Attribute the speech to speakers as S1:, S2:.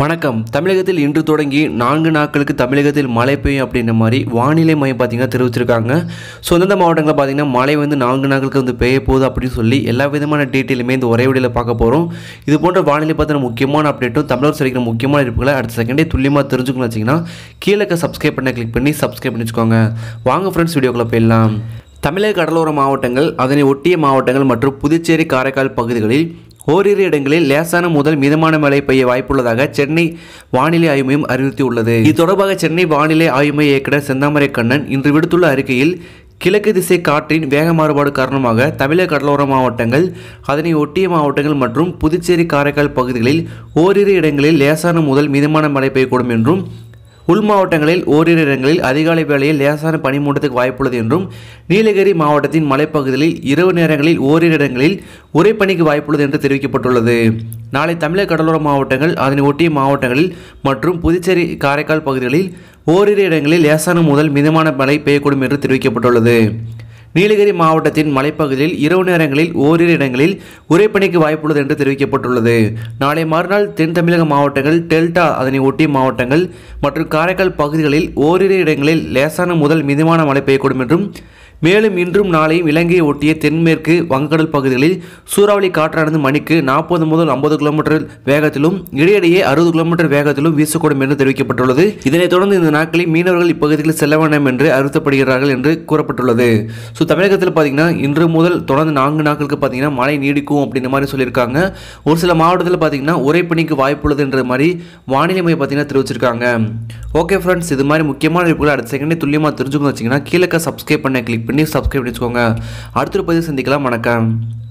S1: வணக்கம் தமிழகத்தில் இன்று தொடங்கி நான்கு நாட்களுக்கு தமிழகத்தில் மழை பெய்யும் அப்படின்ற மாதிரி வானிலை மையம் பார்த்தீங்கன்னா தெரிவிச்சிருக்காங்க ஸோ எந்தெந்த மாவட்டங்களில் பார்த்தீங்கன்னா மழை வந்து நான்கு நாட்களுக்கு வந்து பெய்ய போகுது அப்படின்னு சொல்லி எல்லா விதமான டீட்டெயிலுமே இந்த ஒரே வீடியோவில் பார்க்க போகிறோம் இது போன்ற வானிலை பற்றின முக்கியமான அப்டேட்டும் தமிழர் சரிக்கிற முக்கியமான இருப்புகளை அடுத்த செகண்டே துல்லியமாக தெரிஞ்சுக்கணும் வச்சிங்கன்னா கீழே சப்ஸ்கிரைப் பண்ண கிளிக் பண்ணி சப்ஸ்கிரைப் பண்ணி வச்சுக்கோங்க வாங்க ஃப்ரெண்ட்ஸ் வீடியோக்குள்ளே போயிடலாம் தமிழக கடலோர மாவட்டங்கள் அதனை ஒட்டிய மாவட்டங்கள் மற்றும் புதுச்சேரி காரைக்கால் பகுதிகளில் ஓரிரு இடங்களில் லேசான முதல் மிதமான மழை பெய்ய வாய்ப்புள்ளதாக சென்னை வானிலை ஆய்வு மையம் அறிவுறுத்தியுள்ளது இது தொடர்பாக சென்னை வானிலை ஆய்வு மைய இயக்குனர் செந்தாமரை கண்ணன் இன்று விடுத்துள்ள அறிக்கையில் கிழக்கு திசை காற்றின் வேக மாறுபாடு காரணமாக தமிழக கடலோர மாவட்டங்கள் அதனை ஒட்டிய மாவட்டங்கள் மற்றும் புதுச்சேரி காரைக்கால் பகுதிகளில் ஓரிரு இடங்களில் லேசான முதல் மிதமான மழை பெய்யக்கூடும் என்றும் உள் மாவட்டங்களில் ஓரிரு இடங்களில் அதிகாலை வேளையில் லேசான பனிமூட்டத்துக்கு வாய்ப்புள்ளது என்றும் நீலகிரி மாவட்டத்தின் மலைப்பகுதிகளில் இரவு நேரங்களில் ஓரிரு இடங்களில் உரைப்பனிக்கு வாய்ப்புள்ளது என்று தெரிவிக்கப்பட்டுள்ளது நாளை தமிழக கடலோர மாவட்டங்கள் அதனை ஒட்டிய மாவட்டங்களில் மற்றும் புதுச்சேரி காரைக்கால் பகுதிகளில் ஓரிரு இடங்களில் லேசான முதல் மிதமான மழை பெய்யக்கூடும் என்று தெரிவிக்கப்பட்டுள்ளது நீலகிரி மாவட்டத்தின் மலைப்பகுதியில் இரவு நேரங்களில் ஓரிரு இடங்களில் உரைப்பனிக்கு வாய்ப்புள்ளது என்று தெரிவிக்கப்பட்டுள்ளது நாளை மறுநாள் தென் தமிழக மாவட்டங்கள் டெல்டா அதனை ஒட்டிய மாவட்டங்கள் மற்றும் காரைக்கால் பகுதிகளில் ஓரிரு இடங்களில் லேசான முதல் மிதமான மழை பெய்யக்கூடும் என்றும் மேலும் இன்றும் நாளையும் இலங்கையை ஒட்டிய தென்மேற்கு வங்கக்கடல் பகுதிகளில் சூறாவளி காற்றானது மணிக்கு நாற்பது முதல் ஐம்பது கிலோமீட்டர் வேகத்திலும் இடையிடையே அறுபது கிலோமீட்டர் வேகத்திலும் வீசக்கூடும் என்று தெரிவிக்கப்பட்டுள்ளது இதனைத் தொடர்ந்து இந்த நாட்களில் மீனவர்கள் இப்பகுதியில் செல்ல வேண்டாம் என்று அறிவுறுத்தப்படுகிறார்கள் என்று கூறப்பட்டுள்ளது ஸோ தமிழகத்தில் பார்த்தீங்கன்னா இன்று முதல் தொடர்ந்து நான்கு நாட்களுக்கு பார்த்தீங்கன்னா மழை நீடிக்கும் அப்படின்ற மாதிரி சொல்லியிருக்காங்க ஒரு சில மாவட்டத்தில் பார்த்தீங்கன்னா உரைப்பணிக்கு வாய்ப்புள்ளதுன்ற மாதிரி வானிலை மையம் பார்த்தீங்கன்னா தெரிவிச்சிருக்காங்க ஓகே ஃப்ரெண்ட்ஸ் இது மாதிரி முக்கியமான இருப்புகளை அடுத்த செகண்டே துல்லியமாக தெரிஞ்சுக்கணும் வச்சிங்கன்னா கீழே சப்ஸ்கிரைப் பண்ண கிளிக் பண்ணி சப்ஸ்கிரைப் பண்ணி வச்சுக்கோங்க அடுத்த ஒரு பதிவு சந்திக்கலாம் வணக்கம்